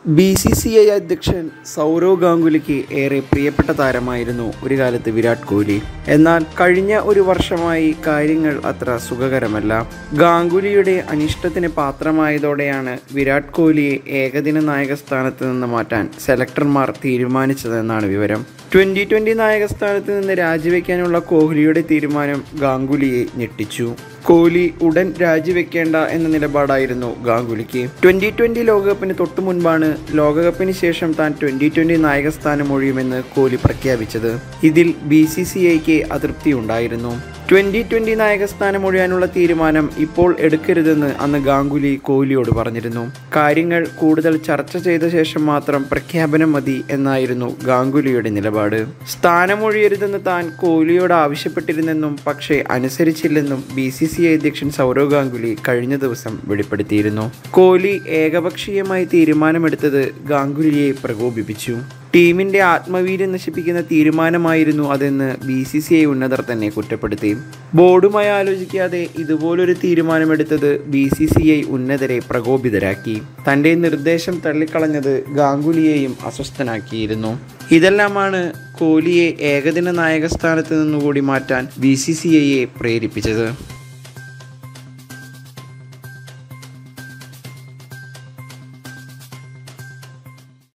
B C C I അധ്യക്ഷൻ സൗരവ് ഗാംഗുലിക്ക് ഏറെ പ്രിയപ്പെട്ട താരമായിരുന്നു ഒരു കാലത്ത് വിരാട് കോഹ്ലി എന്നാൽ കഴിഞ്ഞ ഒരു വർഷമായി കാര്യങ്ങൾ അത്ര സുഖകരമല്ല ഗാംഗുലിയുടെ അനിഷ്ടത്തിന് പാത്രമായതോടെയാണ് വിരാട് കോഹ്ലിയെ ഏകദിന നായക സ്ഥാനത്ത് നിന്ന് മാറ്റാൻ സെലക്ടർമാർ തീരുമാനിച്ചതെന്നാണ് വിവരം ട്വൻ്റി ട്വൻ്റി നായക സ്ഥാനത്ത് നിന്ന് രാജിവെക്കാനുള്ള കോഹ്ലിയുടെ തീരുമാനം ഗാംഗുലിയെ ഞെട്ടിച്ചു കോഹ്ലി ഉടൻ രാജിവെക്കേണ്ട എന്ന നിലപാടായിരുന്നു ഗാംഗുലിക്ക് ട്വൻ്റി ട്വൻ്റി ലോകകപ്പിന് തൊട്ടു മുൻപാണ് ലോകകപ്പിന് ശേഷം താൻ ട്വൻ്റി ട്വൻ്റി നായകസ്ഥാനം ഒഴിയുമെന്ന് കോഹ്ലി പ്രഖ്യാപിച്ചത് ഇതിൽ ബി സി സി ഐക്ക് അതൃപ്തിയുണ്ടായിരുന്നു ട്വൻ്റി ട്വൻ്റി നായകസ്ഥാനം ഒഴിയാനുള്ള തീരുമാനം ഇപ്പോൾ എടുക്കരുതെന്ന് അന്ന് ഗാംഗുലി കോഹ്ലിയോട് പറഞ്ഞിരുന്നു കാര്യങ്ങൾ കൂടുതൽ ചർച്ച ചെയ്ത ശേഷം മാത്രം പ്രഖ്യാപനം മതി എന്നായിരുന്നു ഗാംഗുലിയുടെ നിലപാട് സ്ഥാനമൊഴിയരുതെന്ന് താൻ കോഹ്ലിയോട് ആവശ്യപ്പെട്ടിരുന്നെന്നും പക്ഷേ അനുസരിച്ചില്ലെന്നും ബി സി സി ഐ അധ്യക്ഷൻ സൗരവ് ഗാംഗുലി കഴിഞ്ഞ ദിവസം വെളിപ്പെടുത്തിയിരുന്നു കോഹ്ലി ഏകപക്ഷീയമായി തീരുമാനമെടുത്തത് ഗാംഗുലിയെ പ്രകോപിപ്പിച്ചു ടീമിന്റെ ആത്മവീര്യം നശിപ്പിക്കുന്ന തീരുമാനമായിരുന്നു അതെന്ന് ബി സി സി ഐ ഉന്നതർ തന്നെ കുറ്റപ്പെടുത്തി ബോർഡുമായി ആലോചിക്കാതെ ഇതുപോലൊരു തീരുമാനമെടുത്തത് ബി സി സി ഐ ഉന്നതരെ പ്രകോപിതരാക്കി തൻ്റെ നിർദ്ദേശം തള്ളിക്കളഞ്ഞത് ഗാംഗുലിയെയും അസ്വസ്ഥനാക്കിയിരുന്നു ഇതെല്ലാമാണ് കോഹ്ലിയെ ഏകദിന നായക സ്ഥാനത്ത് നിന്നുകൂടി മാറ്റാൻ ബി സി സി ഐയെ പ്രേരിപ്പിച്ചത്